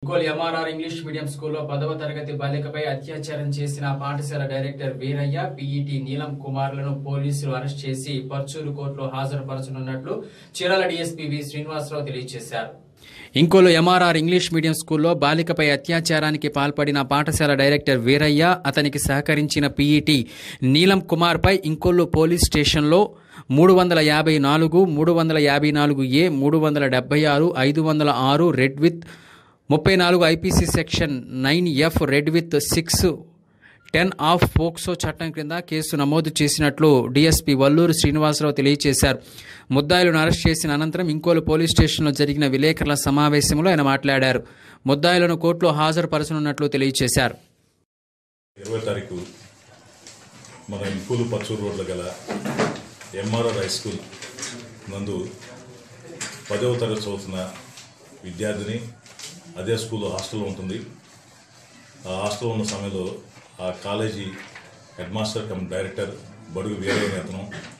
ఇంకోలు MRR English medium స్కూల్లో పదవ తరగతి బాలికపై అత్యాచారం చేసిన పాఠశాల డైరెక్టర్ వీరయ్య పీఈటీ నీలం కుమార్లను పోలీసులు అరెస్ట్ చేసి పర్చూరు కోర్టులో హాజరుపరచనున్నట్లు చీరాల డీఎస్పీ వి శ్రీనివాసరావు తెలియజేశారు ఇంకోలు ఎంఆర్ఆర్ ఇంగ్లీష్ మీడియం స్కూల్లో బాలికపై అత్యాచారానికి పాల్పడిన పాఠశాల డైరెక్టర్ వీరయ్య అతనికి సహకరించిన పీఈటీ నీలం కుమార్పై ఇంకొల్లు పోలీస్ స్టేషన్లో మూడు వందల యాభై నాలుగు మూడు వందల యాభై నాలుగు ఏ మూడు వందల డెబ్బై ఆరు ఐదు వందల ఆరు రెడ్ విత్ ముప్పై నాలుగు IPC section nine F read with six ten of POCSO చట్టం క్రింద కేసు నమోదు చేసినట్లు డీఎస్పీ వల్లూరు శ్రీనివాసరావు తెలియజేశారు ముద్దాయిలను అరెస్ట్ చేసిన అనంతరం ఇంకోలు పోలీస్ స్టేషన్లో జరిగిన విలేకరుల సమావేశంలో ఆయన మాట్లాడారు ముద్దాయిలను కోర్టులో హాజరుపరచనున్నట్లు తెలియజేశారు ఇరవై తారీఖు మన ఇంకూలు పచ్చూరు రోడ్లో గల ఎంఆర్ఆర్ హై స్కూల్ నందు పదవ తరగతి చదువుతున్న విద్యార్థిని అదే స్కూల్లో హాస్టల్లో ఉంటుంది ఆ హాస్టల్లో ఉన్న సమయంలో ఆ college head master cum director బడుగు వేరే అతను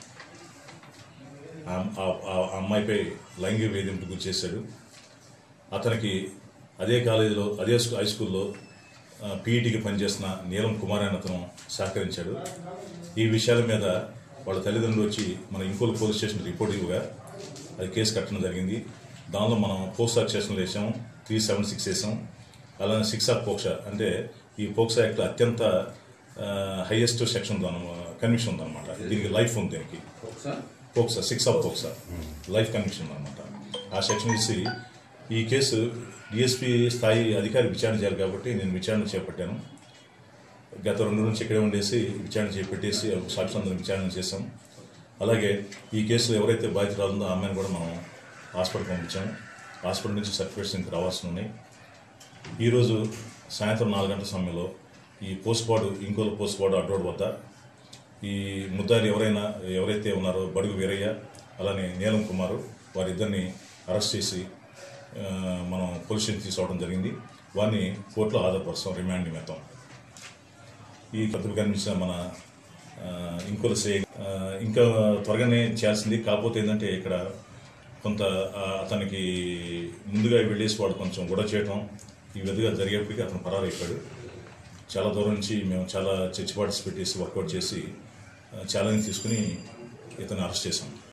ఆ- ఆ- ఆ అమ్మాయిపై లైంగిక వేధింపుకు గురి చేశాడు అతనికి అదే కాలేజీలో అదే స్కూ- హై స్కూల్లో ఆ, పీఈటీకి పనిచేస్తున్న నీలం కుమార్ అని అతను సహకరించాడు ఈ విషయాల మీద వాళ్ళ తల్లిదండ్రులు వచ్చి మన ఇంకోలు పోలీస్ స్టేషన్ రిపోర్ట్ ఇవ్వగా అది కేసు కట్టడం జరిగింది దానిలో మనం పోక్సా సెక్షన్లు వేసాం త్రీ సెవెన్ సిక్స్ వేసాం అలానే సిక్స్ ఆఫ్ పోక్సా అంటే ఈ పోక్సా యాక్ట్ అత్యంత హైయెస్ట్ సెక్షన్ కన్విక్షన్ ఉందన్నమాట దీనికి లైఫ్ ఉంది దీనికి POCSO six of POCSO life conviction అనమాట ఆ సెక్షన్ ఇచ్చి ఈ కేసు డిఎస్పీ స్థాయి అధికారి విచారణ చేయాలి కాబట్టి నేను విచారణ చేపట్టాను గత రెండు నుంచి ఇక్కడే ఉండేసి విచారణ చేపట్టేసి సాక్షులందరం విచారణ చేశాం అలాగే ఈ కేసులో ఎవరైతే బాధితురాలు ఉందో ఆ అమ్మాయిని కూడా మనం హాస్పిటల్ పంపించాము హాస్పిటల్ నుంచి సర్టిఫికేట్స్ ఇంకా రావాల్సి ఉన్నాయి ఈరోజు సాయంత్రం నాలుగు గంటల సమయంలో ఈ పోస్ట్ బార్డు ఇంకోల పోస్ట్ బార్డు అడ్రోడ్ వద్ద ఈ ముద్దారు ఎవరైనా ఎవరైతే ఉన్నారో బడుగు వీరయ్య అలానే నీలం కుమారు వారిద్దరిని అరెస్ట్ చేసి ఆ, మనం పోలీస్ స్టేషన్ తీసుకోవడం జరిగింది వారిని కోర్టులో హాజరుపరుస్తాం రిమాండ్ నిమిత్తం ఈ కథలు కనిపించిన మన ఆ, ఇంకోల సే ఆ, ఇంకా త్వరగానే చేయాల్సింది కాకపోతే ఏంటంటే ఇక్కడ కొంత ఆ, అతనికి ముందుగా వెళ్ళేసి వాడు కొంచెం గొడవ చేయటం ఈ విధంగా జరిగేప్పటికీ అతను పరారైపోయాడు చాలా దూరం నుంచి మేము చాలా చర్చ్ పార్టీస్ పెట్టేసి వర్కౌట్ చేసి ఛాలెంజ్ తీసుకుని ఇతను అరెస్ట్ చేశాం